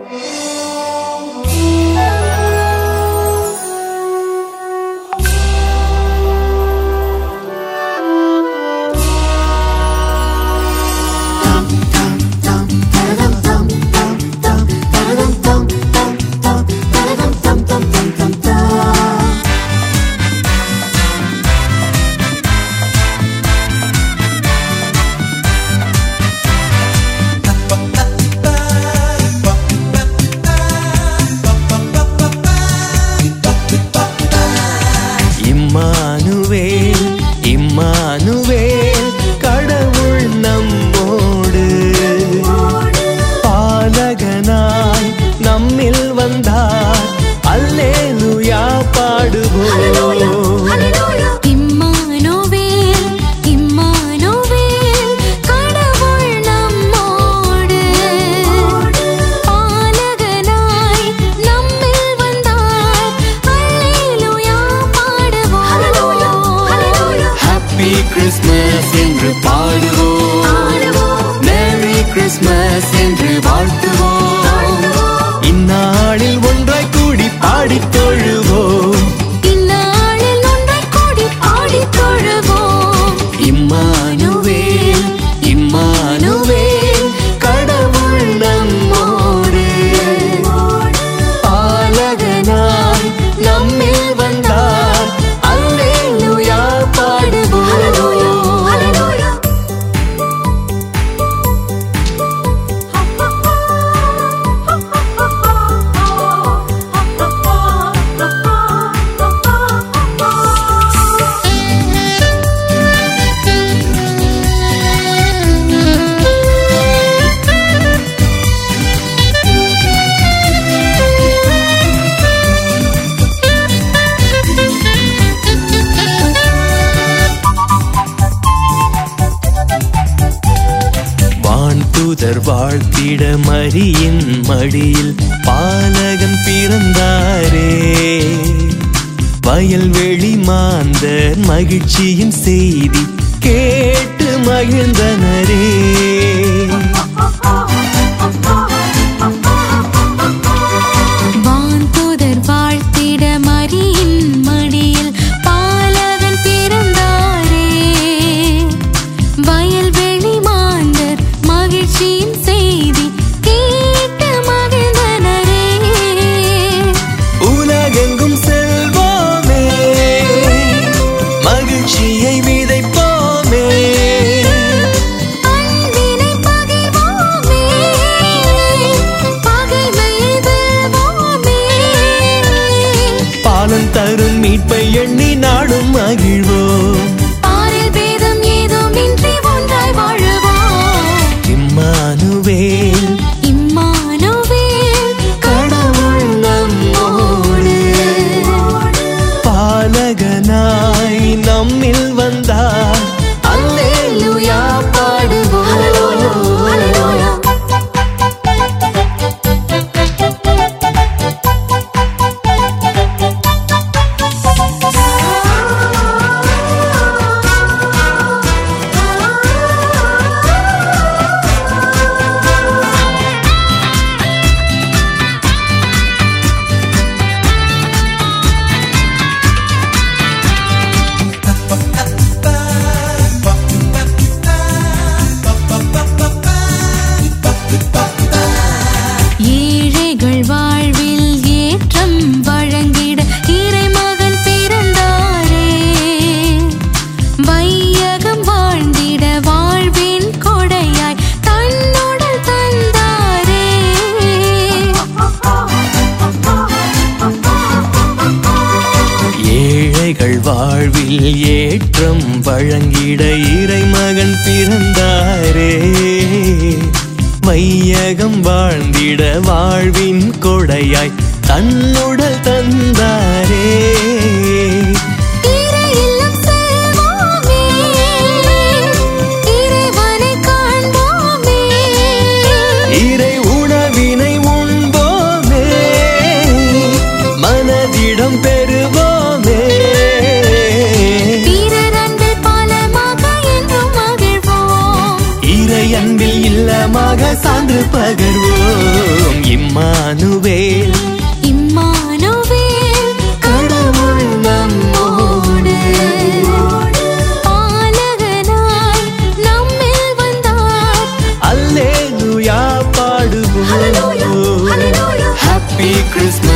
Emmanuel Emmanuel கடவுள் நம்மோடு பாலகனாய் நம்மில் வந்தார் அல்லேலுயா பாடுவோம் இம்மானுவேல் இம்மானுவேல் கடவுள் நம்மோடு பாலகனாய் நம்மில் வந்தார் அல்லேலூயா பாடுவோம் ஹாப்பி கிறிஸ்மஸ் என்று பாடுவோம் மேரி கிறிஸ்மஸ் என்று வாழ்த்துவோம் இந்நாளில் ஒன்றாய் கூடி பாடித் தொழுவோம் இந்நாளில் ஒன்றாய் கூடி பாடித் தொழுவோம் இம்மானுவேல் இம்மானுவேல் கடவுள் நம்மோடு பாலகனாய் நம்மில் வந்தார் அல்லேலூயா பாடுவோம் வான்தூதர் வாழ்த்திட மரியின் மடியில் பாலகன் பிறந்தாரே வயல்வெளி மாந்தர் மகிழ்ச்சியின் செய்தி கேட்டு மகிழ்ந்தனரே வான்தூதர் வாழ்த்திட மரியின் மடியில் பாலகன் பிறந்தாரே வயல்வெளி மாந்தர் மகிழ்ச்சியின் செய்தி கேட்டு மகிழ்ந்தனரே உலகெங்கும் செல்வோமே மகிழ்ச்சியை விதைப்போமே அன்பினை பகிர்வோமே பகைமையை வெல்வோமே பாலன் தரும் மீட்பை எண்ணி நாடும் மகிழ்வோம் பாரில் பேதம் ஏதுமின்றி ஒன்றாய் வாழுவோம் இம்மானுவேல் இம்மானுவேல் கடவுள் நம்மோடு பாலகனாய் நம்மில் வந்தார் அல்லேலூயா பாடுவோம் ஏழைகள் வாழ்வில் ஏற்றம் வழங்கிட இறைமகன் பிறந்தாரே வையகம் வாழ்ந்திட வாழ்வின் கொடையாய் தன்னுடல் தந்தாரே ஏழைகள் வாழ்வில் ஏற்றம் வழங்கிட இறைமகன் பிறந்தாரே வையகம் வாழ்ந்திட வாழ்வின் கொடையாய் தன்னுடல் தந்தாரே இறை இல்லம் செல்வோமே இறைவனை காண்போமே இறை உணவினை உண்போமே மனதிடம் பெறுவோமே பிறர் அன்பில் பாலமாக என்றும் மகிழ்வோம் இறை அன்பில் இல்லமாக சான்று பகர்வோம் இம்மா இம்மானுவேல் இம்மானுவேல் கடவுள் நம்மோடு பாலகனாய் நம்மில் வந்தார் அல்லேலூயா பாடுவோம் Hallelujah, hallelujah. Happy Christmas